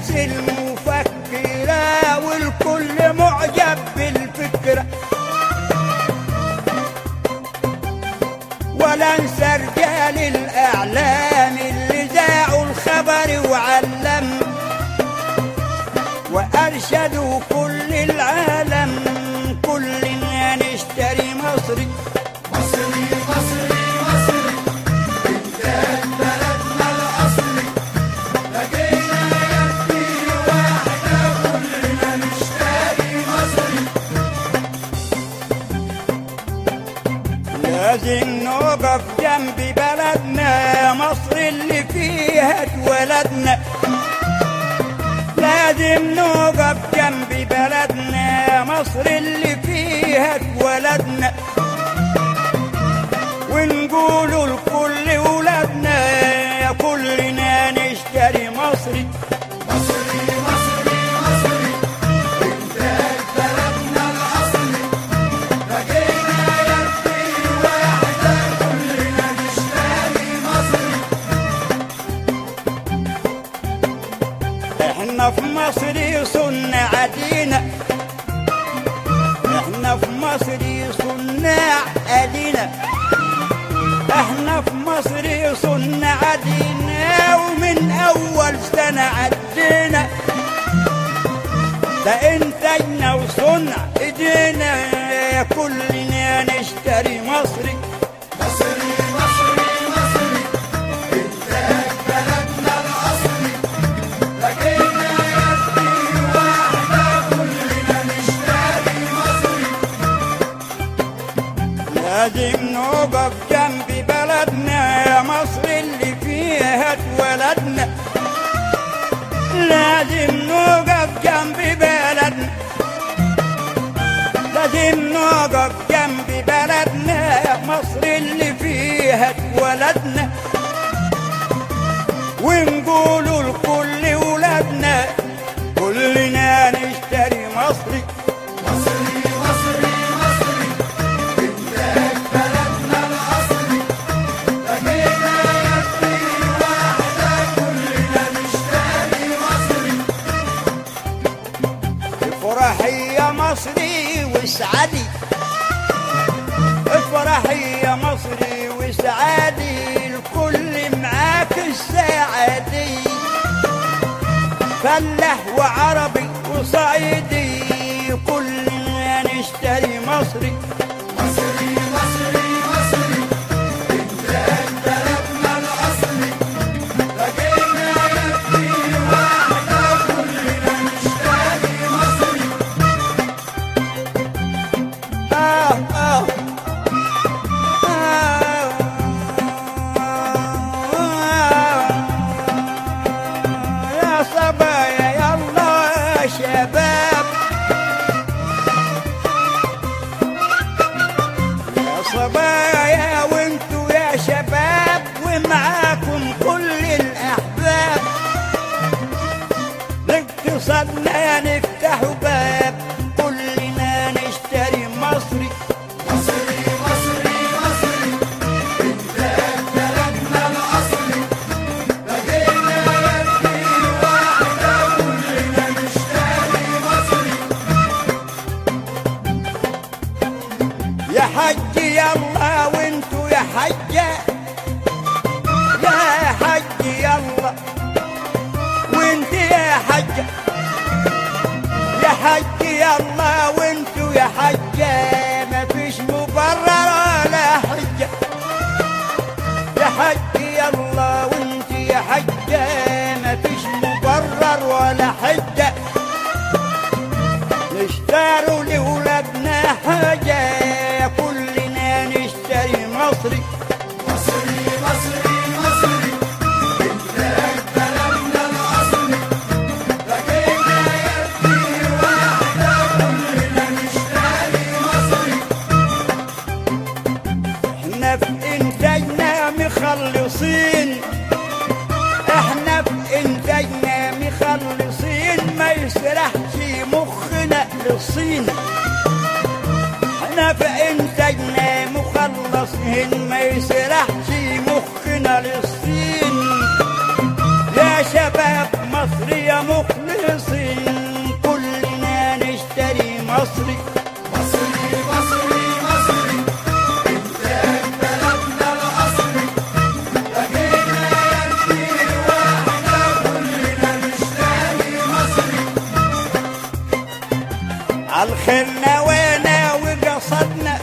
الناس المفكرة والكل معجب بالفكرة ولا انسى رجال الاعلام اللي ذاعوا الخبر وعلم وارشدوا كل العالم كلنا نشتري مصري مصري مصري مصري إنتاج بلدنا الأصلي لقينا يكفي واحدة كلنا نشتري مصري لازم نوقف جنب بلدنا مصر اللي فيها اتولدنا لازم نوقف جنب بلدنا مصر اللي فيها اتولدنا ونقولوا لكل ولادنا كلنا نشتري مصري مصري مصري مصري إنتاج بلدنا الأصلي لقينا يكفي واحدة كلنا نشتري مصري احنا في مصر صنع عدينا احنا في مصر صناع ادينا احنا في مصر صنع عدينا ومن اول سنة عدينا ده انتجنا وصنع ايدينا كلنا نشتري مصري مصري مصري مصري إنتاج بلدنا الأصلي لقينا يكفي واحدة كلنا نشتري مصري لازم نوقف جنب بلدنا مصر اللي فيها اتولدنا لازم نوقف جنب بلدنا لازم نوقف جنب بلدنا مصر اللي فيها اتولدنا ونقولوا لكل ولادنا كلنا نشتري مصري مصري مصري مصري إنتاج بلدنا الأصلي لقينا يكفي واحدة كلنا نشتري مصري افرحي يا مصري واسعدي افرحي يا مصري واسعدي الكل معاك السعادي فلاح وعربي وصعيدي كلنا نشتري مصري مصري مصري مصري إنتاج بلدنا الأصلي لقينا يكفي واحدة كلنا نشتري مصري آه آه آه يا صبايا يلا يا شباب يا صبايا وانتوا يا شباب ومعاكم كل الأحباب لاقتصادنا نفتح باب كلنا نشتري مصري مصري مصري مصري إنتاج بلدنا الأصلي لقينا يكفي واحدة كلنا نشتري مصري يا حج يلا وانتوا يا حجة يا حج يلا وانت يا حجة يا حج يلا وانتوا يا حجة ما فيش مبرر ولا حجة يا حج يلا وانت يا حجة ما فيش مبرر ولا حجة نشتروا لولادنا حاجة كلنا نشتري مصري مصري مصري مصري إنتاج بلدنا الأصلي لقينا يكفي واحدة كلنا نشتري مصري احنا في انتاجنا مخلصين احنا في انتاجنا مخلصين ما يسرحش مخنا للصين احنا في انتاجنا مخلصين ما يسرحش مخنا للصين يا شباب مصري يا مخلصين كلنا نشتري مصري مصري مصري مصري إنتاج بلدنا الأصلي بقينا يدي واحدة كلنا نشتري مصري عالخير نوينا وقصدنا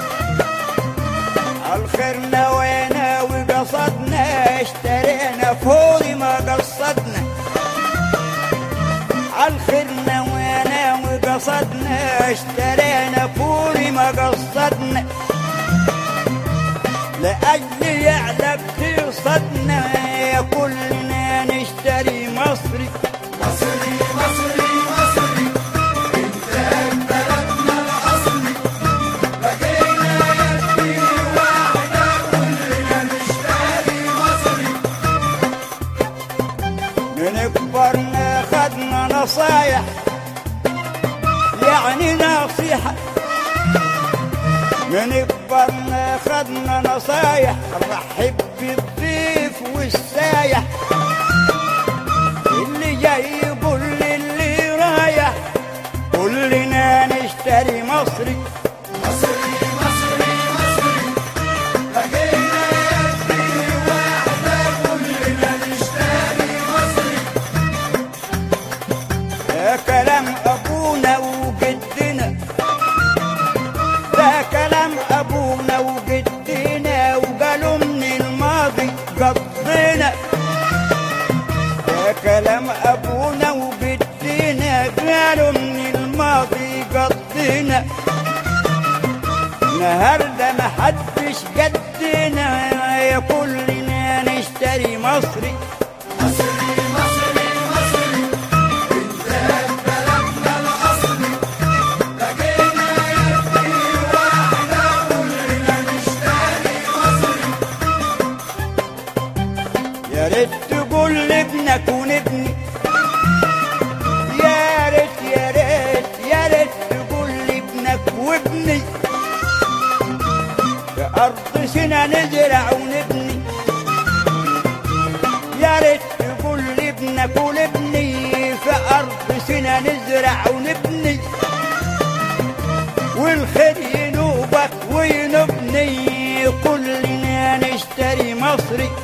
عالخير نوينا وقصدنا اشترينا فوري ما قصدنا عالخير نوينا وقصدنا اشترينا فوري ما قصدنا لأجل يعلى بتصدنا كلنا نشتري مصري مصري مصري مصري إنتاج بلدنا الأصلي بقينا يدي واحدة كلنا نشتري مصري من كبرنا خدنا نصايح يعني نصيحة من كبرنا خدنا نصايح رحب بالضيف والسايح اللي جاي يقول للي رايح كلنا نشتري مصري مصري مصري مصري بقينا يدي واحدة كلنا نشتري مصري ده كلام ابونا وجدنا ده كلام ابونا وجدنا وقالوا من الماضي قضينا ده كلام ابونا وجدنا قالوا من الماضي قضينا النهارده محدش قدنا يا كلنا نشتري مصري مصري مصري مصري إنتاج بلدنا الأصلي بقينا يدي واحدة كلنا نشتري مصري يا ريت تقول لابنك ونبني يا ريت يا ريت يا ريت تقول لابنك وابني في أرض سنا نزرع ونبني يا ريت تقول لابنك ولابني في أرض سنا نزرع ونبني والخير ينوبك وينبني كلنا نشتري مصري